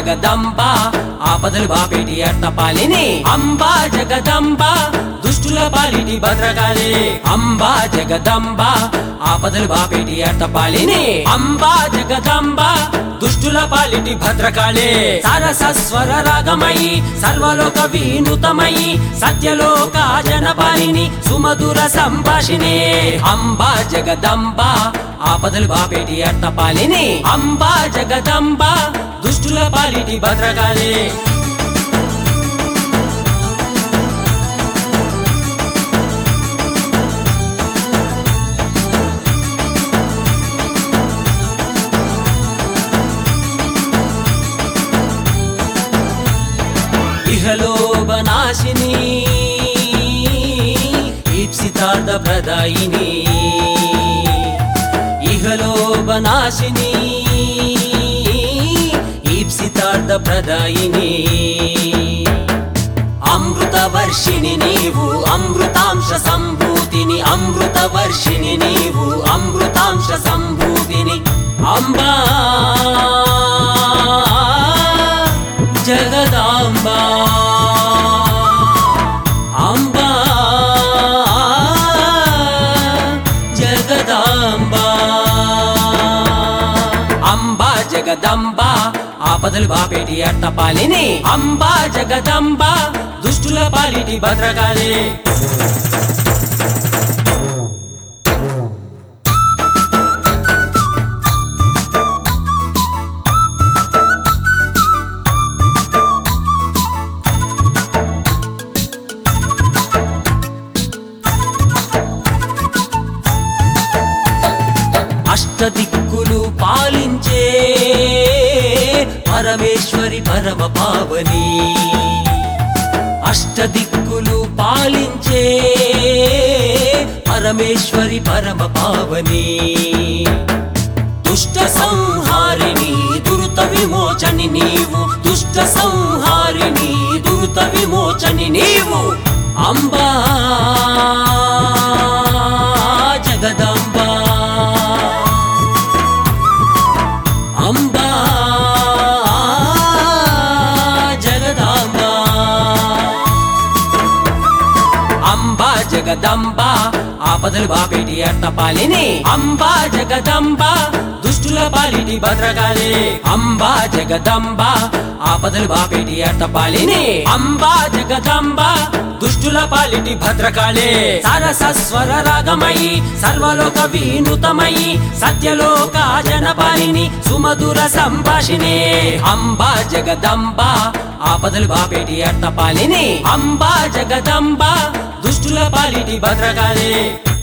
జగదంబ ఆపదలు బాపేటి అట్టపాలిని అంబా జగదంబ దుష్టుల పాలిటి భద్రకాళి అంబా జగదంబ ఆపదలు బాపేటి అట్టపాలిని అంబా జగదంబ దుష్టుల పాలిటి భద్రకాళి సరసస్వర రాగమయి సర్వలోక వినూతమయి సత్యలోక జనపాలిని సుమధుర సంభాషిణి అంబా జగదంబ ఆపదలు బాపేటి అట్టపాలిని అంబా జగదంబ దుష్టుల పాలిటి భద్రకాళి ఇహలోభనాశిని ఈప్సితార్థ ప్రదాయిని ఇహలోభనాశిని ఈప్సితార్థ ప్రదాయిని అమృత వర్షిణి నీవు అమృతాంశ సంభూతిని అమృత వర్షిణి నీవు అమృతాంశ సంభూతిని అంబా జగదాంబా అంబా జగదాంబా అంబా జగదంబ ఆపదలు బాపేటి అట్టపాలిని అంబా జగదంబ దుష్టుల పాలిటి భద్రకాళి అష్టదిక్కులు పాలించే పరమేశ్వరి పరమ పావని అష్టదిక్కులు పాలించే పరమేశ్వరి పరమ పావని దుష్ట సంహారిణి దురుత విమోచని నీవు దుష్ట సంహారిణి దురుత విమోచని నీవు అంబా జగదంబా అంబా జగదాంబా అంబా జగదంబ ఆపదలు బాపేటి అట్టపాలిని అంబా జగదంబ దుష్టుల పాలిటి భద్రకాళి అంబా జగదంబ ఆపదలు బాపేటి అట్టపాలిని అంబా జగదంబ దుష్టుల పాలిటి భద్రకాళి సరసస్వర రాగమయి సర్వలోక వినూతమయి సత్యలోక జనపాలిని సుమధుర సంభాషిణి అంబా జగదంబ ఆపదలు బాపేటి అట్టపాలిని అంబా జగదంబ దుష్టుల పాలిటి భద్రకాళి